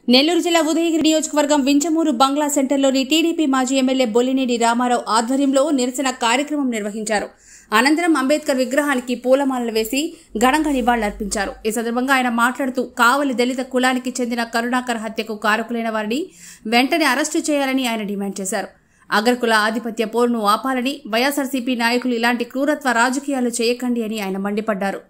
నెల్లూరు జిల్లా ఉదయగిరి నియోజకవర్గం వించమూరు బంగ్లా సెంటర్లోని టీడీపీ మాజీ ఎమ్మెల్యే బొల్లినేని రామారావు ఆధ్వర్యంలో నిరసన కార్యక్రమం నిర్వహించారు అనంతరం అంబేద్కర్ విగ్రహానికి పూలమాలలు వేసి ఘనంగా నివాళులర్పించారు ఈ సందర్భంగా ఆయన మాట్లాడుతూ కావలి దళిత కులానికి చెందిన కరుణాకర్ హత్యకు కారకులైన వారిని వెంటనే అరెస్టు చేయాలని ఆయన డిమాండ్ చేశారు అగ్రకుల ఆధిపత్య పోరును ఆపాలని వైఎస్ఆర్సీపీ నాయకులు ఇలాంటి క్రూరత్వ రాజకీయాలు చేయకండి అని ఆయన మండిపడ్డారు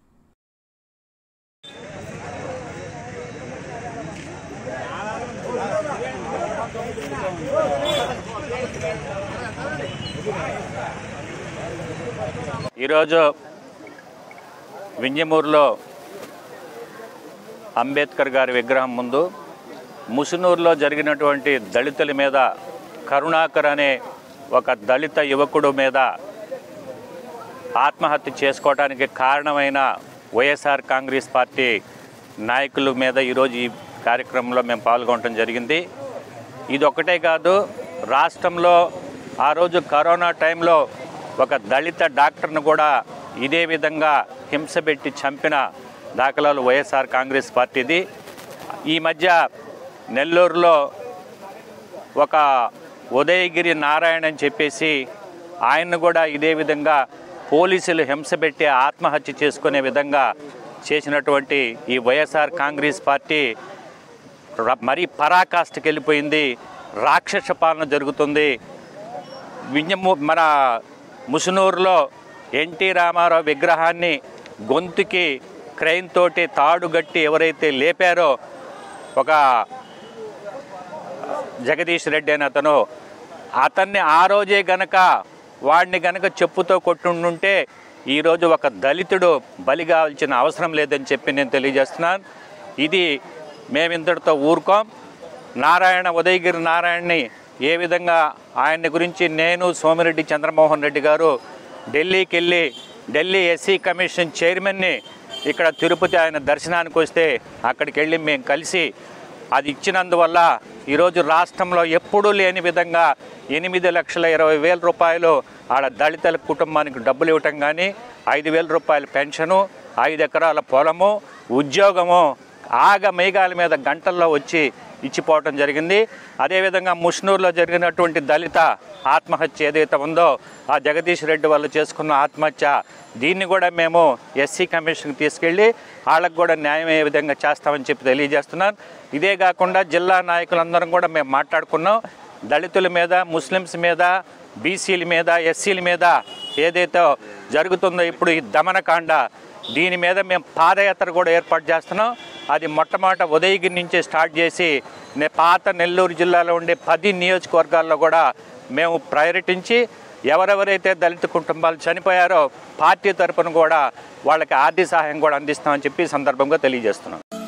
ఈరోజు వింజమూరులో అంబేద్కర్ గారి విగ్రహం ముందు ముసునూరులో జరిగినటువంటి దళితుల మీద కరుణాకర్ అనే ఒక దళిత యువకుడు మీద ఆత్మహత్య చేసుకోవడానికి కారణమైన వైఎస్ఆర్ కాంగ్రెస్ పార్టీ నాయకుల మీద ఈరోజు ఈ కార్యక్రమంలో మేము పాల్గొనడం జరిగింది ఇది ఒకటే కాదు రాష్ట్రంలో ఆ రోజు కరోనా టైంలో ఒక దళిత డాక్టర్ను కూడా ఇదే విధంగా హింసపెట్టి చంపిన దాఖలాలు వైఎస్ఆర్ కాంగ్రెస్ పార్టీది ఈ మధ్య నెల్లూరులో ఒక ఉదయగిరి నారాయణ అని చెప్పేసి ఆయన్ను కూడా ఇదే విధంగా పోలీసులు హింసపెట్టి ఆత్మహత్య చేసుకునే విధంగా చేసినటువంటి ఈ వైఎస్ఆర్ కాంగ్రెస్ పార్టీ ర- మరీ పరాకాష్ఠకి వెళ్ళిపోయింది రాక్షస పాలన జరుగుతుంది వింజము మన ముసునూరులో ఎన్టీ రామారావు విగ్రహాన్ని గొంతుకి క్రైన్ తోటి తాడు గట్టి ఎవరైతే లేపారో ఒక జగదీష్ రెడ్డి అని అతను అతన్ని ఆ రోజే గనక వాడిని గనక చెప్పుతో కొట్టుండుంటే ఈరోజు ఒక దళితుడు బలి కావాల్సిన అవసరం లేదని చెప్పి నేను తెలియజేస్తున్నాను ఇది మేమింతటితో ఊరుకోం నారాయణ ఉదయగిరి నారాయణని ఏ విధంగా ఆయన్ని గురించి నేను సోమిరెడ్డి చంద్రమోహన్ రెడ్డి గారు ఢిల్లీకి వెళ్ళి ఢిల్లీ ఎస్సీ కమిషన్ చైర్మన్ని ఇక్కడ తిరుపతి ఆయన దర్శనానికి వస్తే అక్కడికి వెళ్ళి మేము కలిసి అది ఇచ్చినందువల్ల ఈరోజు రాష్ట్రంలో ఎప్పుడూ లేని విధంగా ఎనిమిది లక్షల ఇరవై వేల రూపాయలు ఆడ దళితుల కుటుంబానికి డబ్బులు ఇవ్వటం కానీ ఐదు వేల రూపాయల పెన్షను ఐదు ఎకరాల పొలము ఉద్యోగము ఆగ మేఘాల మీద గంటల్లో వచ్చి ఇచ్చిపోవటం జరిగింది అదేవిధంగా ముష్నూరులో జరిగినటువంటి దళిత ఆత్మహత్య ఏదైతే ఉందో ఆ జగదీష్ రెడ్డి వాళ్ళు చేసుకున్న ఆత్మహత్య దీన్ని కూడా మేము ఎస్సీ కమిషన్కి తీసుకెళ్ళి వాళ్ళకు కూడా న్యాయం ఏ విధంగా చేస్తామని చెప్పి తెలియజేస్తున్నాను ఇదే కాకుండా జిల్లా నాయకులందరం కూడా మేము మాట్లాడుకున్నాం దళితుల మీద ముస్లిమ్స్ మీద బీసీల మీద ఎస్సీల మీద ఏదైతే జరుగుతుందో ఇప్పుడు ఈ దమనకాండ దీని మీద మేము పాదయాత్ర కూడా ఏర్పాటు చేస్తున్నాం అది మొట్టమొదట ఉదయగిరి నుంచే స్టార్ట్ చేసి నే పాత నెల్లూరు జిల్లాలో ఉండే పది నియోజకవర్గాల్లో కూడా మేము ప్రయారిటించి ఎవరెవరైతే దళిత కుటుంబాలు చనిపోయారో పార్టీ తరపున కూడా వాళ్ళకి ఆర్థిక సహాయం కూడా అందిస్తామని చెప్పి ఈ సందర్భంగా తెలియజేస్తున్నాం